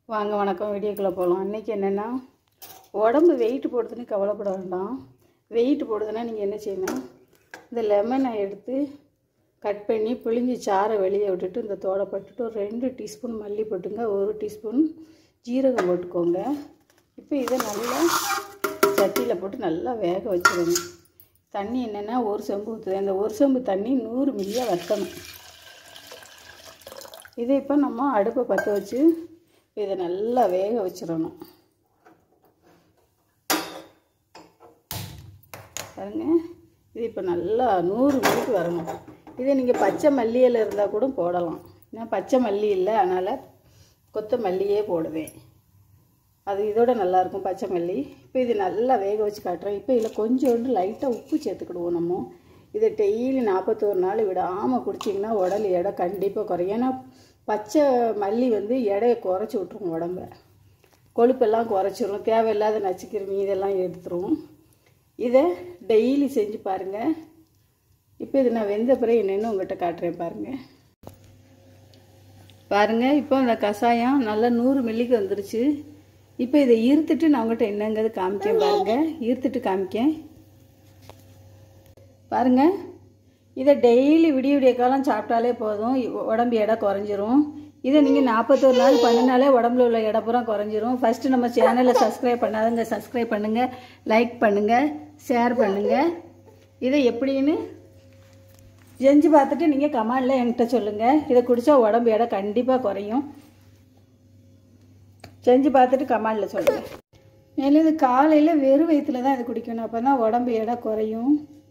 வாங்க வணக்கம் வீடியோக்குள்ளே போகலாம் அன்றைக்கி என்னென்னா உடம்பு வெயிட் போடுதுன்னு கவலைப்பட வேண்டாம் வெயிட் போடுதுன்னா நீங்கள் என்ன செய்யணும் இந்த லெமனை எடுத்து கட் பண்ணி பிழிஞ்சி சாறை வெளியே விட்டுட்டு இந்த தோடை பட்டுட்டு ஒரு ரெண்டு டீஸ்பூன் மல்லி போட்டுங்க ஒரு டீஸ்பூன் ஜீரகம் போட்டுக்கோங்க இப்போ இதை நல்லா சட்டியில் போட்டு நல்லா வேக வச்சிடுங்க தண்ணி என்னென்னா ஒரு செம்பு ஊற்றுது அந்த ஒரு செம்பு தண்ணி நூறு மில்லியாக வற்றணும் இதை இப்போ நம்ம அடுப்பை பற்ற வச்சு இதை நல்லா வேக வச்சிடணும் பாருங்க இது இப்போ நல்லா நூறு மினிட் வரணும் இதே நீங்கள் பச்சை மல்லியில் இருந்தால் கூட போடலாம் ஏன்னா பச்சை மல்லி இல்லை அதனால் கொத்தமல்லியே போடுவேன் அது இதோட நல்லாயிருக்கும் பச்சை மல்லி இப்போ இது நல்லா வேக வச்சு காட்டுறேன் இப்போ இதில் கொஞ்சோண்டு லைட்டாக உப்பு சேர்த்துக்கிடுவோம் நம்ம இதை டெய்லி நாற்பத்தோரு நாள் விடாமல் குடிச்சிங்கன்னா உடல் எடை கண்டிப்பாக குறையும் ஏன்னா பச்சை மல்லி வந்து எடையை குறைச்சி விட்ருங்க உடம்ப கொழுப்பெல்லாம் குறைச்சிரும் தேவையில்லாத நச்சுக்கிருமி இதெல்லாம் எடுத்துரும் இதை டெய்லி செஞ்சு பாருங்கள் இப்போ இது நான் வெந்த பிறகு என்னென்னு உங்கள்கிட்ட காட்டுறேன் பாருங்கள் பாருங்கள் இப்போ இந்த கஷாயம் நல்லா நூறு மில்லிக்கு வந்துருச்சு இப்போ இதை ஈர்த்துட்டு நான் உங்கள்கிட்ட என்னங்கிறது காமிக்கேன் பாருங்கள் ஈர்த்துட்டு காமிக்கேன் பாருங்கள் இதை டெய்லி விடிய விடிய காலம் சாப்பிட்டாலே போதும் உடம்பு எடை குறைஞ்சிரும் இதை நீங்கள் நாற்பத்தோரு நாள் பண்ணினாலே உடம்புல உள்ள எடை பூரா குறைஞ்சிரும் ஃபஸ்ட்டு நம்ம சேனலை சப்ஸ்கிரைப் பண்ணாதவங்க சப்ஸ்கிரைப் பண்ணுங்கள் லைக் பண்ணுங்கள் ஷேர் பண்ணுங்கள் இதை எப்படின்னு செஞ்சு பார்த்துட்டு நீங்கள் கமாண்டில் என்கிட்ட சொல்லுங்கள் இதை குடித்தா உடம்பு எடை கண்டிப்பாக குறையும் செஞ்சு பார்த்துட்டு கமாண்டில் சொல்லுங்கள் மேலும் இது காலையில் வெறும் வயிற்றுல தான் இது குடிக்கணும் அப்போ தான் உடம்பு எடை குறையும்